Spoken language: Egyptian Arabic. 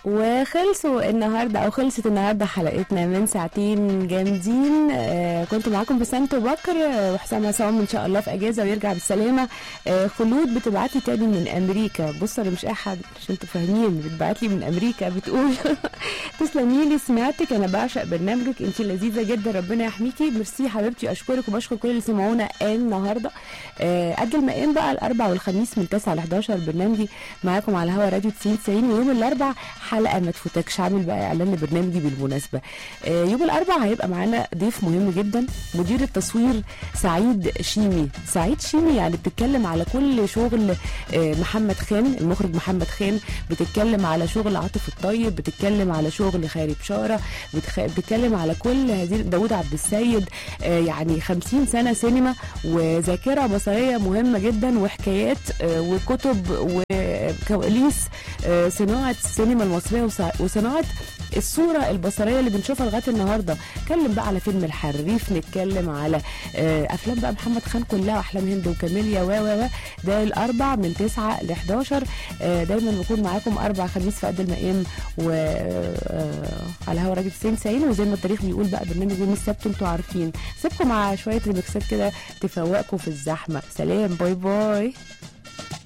وخلصوا النهارده او خلصت النهارده حلقتنا من ساعتين جامدين آه كنت معاكم بسنت بكر آه، وحسام عصام ان شاء الله في اجازه ويرجع بالسلامه آه خلود بتبعت لي تاني من امريكا بص انا مش اي حد عشان انتوا فاهمين بتبعت لي من امريكا بتقول تسلمي لي سمعتك انا بعشق برنامجك انت لذيذه جدا ربنا يحميكي ميرسي حبيبتي اشكرك وبشكر كل اللي سمعونا النهارده آه قد المقام بقى الاربع والخميس من 9 ل 11 برنامجي معاكم على هوا راديو 90 90 ويوم الاربع حلقه ما تفوتكش عامل بقى اعلان لبرنامجي بالمناسبه آه يوم الاربع هيبقى معانا ضيف مهم جدا مدير التصوير سعيد شيمي سعيد شيمي يعني بتتكلم على كل شغل آه محمد خان المخرج محمد خان بتتكلم على شغل عاطف الطيب بتتكلم على شغل خيري بشاره بتخ... بتتكلم على كل هذه داوود عبد السيد آه يعني 50 سنه سينما وذاكره بصريه مهمه جدا وحكايات آه وكتب وكواليس آه صناعه السينما المصريه وص- وصناعه الصوره البصريه اللي بنشوفها لغايه النهارده نتكلم بقى على فيلم الحريف نتكلم على آه، افلام بقى محمد خان كلها واحلام هند وكاميليا و و و ده الاربع من 9 ل 11 آه، دايما بكون معاكم اربع خميس في قد المقام و آه، على هوا راجل 90 90 وزي ما التاريخ بيقول بقى برنامج يوم السبت انتوا عارفين سيبكم مع شويه ريمكسات كده تفوقكم في الزحمه سلام باي باي